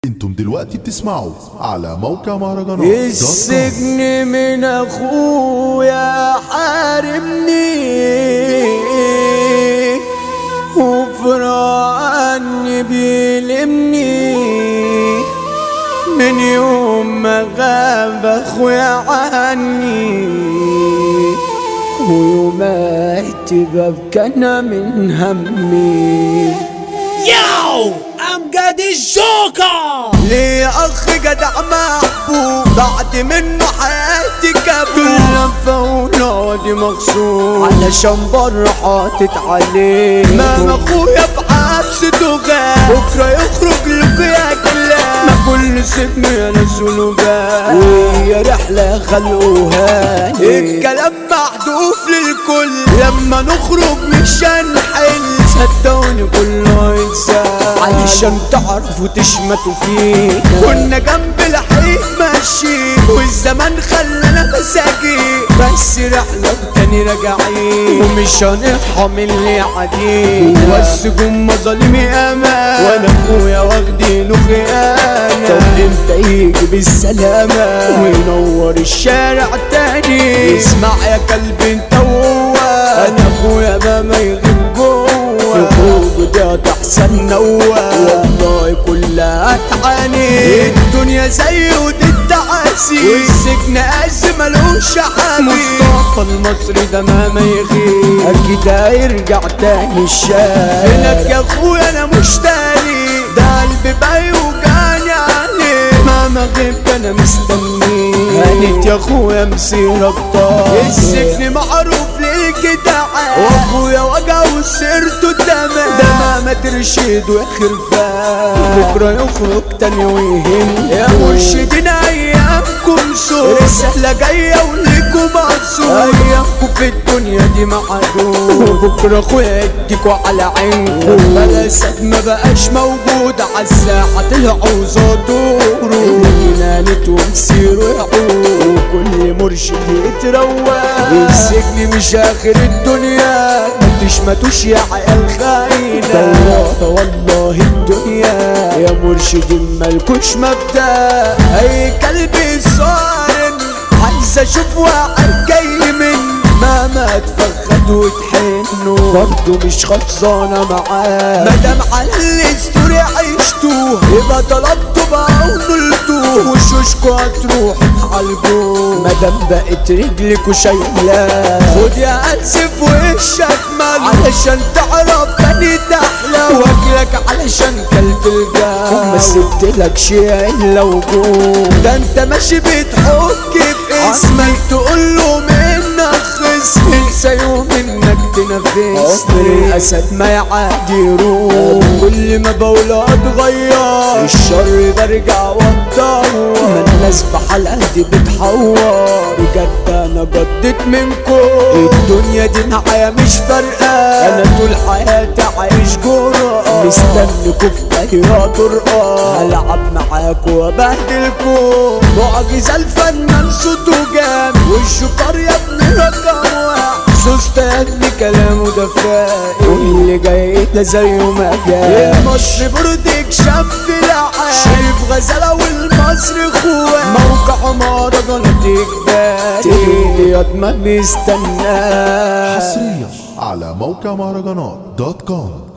انتم دلوقتي بتسمعوا على موقع مهرجانات دوت كوم. السجن من اخويا حارمني وفرقني بيلمني من يوم ما غاب اخويا عني ويومات ببكى انا من همي Yo, I'm Gaddy Joker. ليه اخ جدع محبوب بعد منه حياتي كابوس لفة ونادي مخصوص علشان بره حاطط عليه ما اخويا في حبسته غاب بكره يخرج لكوا يا كلاب ما كل سجن ينزل وجاب وهي رحلة خلقوها الكلام محذوف للكل لما نخرج مش هنحل صدقوني كله يتسال علشان تعرفوا تشمتوا فيه كنا جنب الحيط ماشيين والزمان خلانا مساكين بس رحلة تاني راجعين ومش هنرحم اللي عادين والسجون مظالمي امان وانا اخويا واخدينه خيانة طب امتى يجي بالسلامة وينور الشارع تاني اسمع يا كلب انت وهو انا اخويا ما ما يغيب جوه في خروجه ده تحسن نوى والله كلها تعاني الدنيا زي ودي التعاسي والسجن قاسي ملوش حامي مصطفى المصري ده ما ما يغيب اكيد هيرجع تاني الشارع فينك يا اخويا انا مش تاني ده قلبي بيوجعني عليه مهما غبت انا مستني هانت يا اخويا مسيرك طار السجن معروف للجدعان واخويا وجعه سيرته تمام ده مهما ترشد وخرفان بكره يخرج تاني ويهم يا مرشدين ايامكم سوء رسالة جاية وليكم مقصود ايامكم في الدنيا دي معدود بكره اخويا يديكوا على عينكم بلاسات ما بقاش موجود عالساحة طلعوا زادوروا جنانت ومسيروا يعود وكل مرشد يتروق السجن مش اخر الدنيا ما تشمتوش يا عيال خاينة والله والله الدنيا يا مرشد مالكوش مبدأ اي كلب صارم عايز اشوف واحد جاي من مهما اتفخد وتحنوا برضه مش خلصانة معاه مادام على الستوري عيشتوه يبقى طلبتوا بقى ونلتوه وشوشكوا هتروح تعالجوه مادام بقت رجلكوا شايلاه خد يا اسف وشك مال علشان تعرف تاني تحلى واكلك علشان كلت الجاه ما سبتلك شيء الا وجود ده انت ماشي بتحك في اسمك تقول له منك خس انسى يوم انك تنفس عمر الاسد ما يعادي يروح كل ما بقول اتغير الشر برجع واتطور ما الناس بحالها دي بتحور بجد انا جدت منكم الدنيا دي معايا مش فارقه انا طول حياتي عايش جرأة مستنيكوا في اي طرقة هلعب معاكوا وابهدلكوا معجزة الفنان صوته جامد والشطار يا ابني رقم واحد سوست يا ابني كلامه ده فاقي واللي جاي ده زيه ما جاي المصري برودك شاب في العالم شريف غزالة والمصري اخوات موقع مهرجانات اجباري تيجي ما بيستناش حصريا على موقع مهرجانات دوت كوم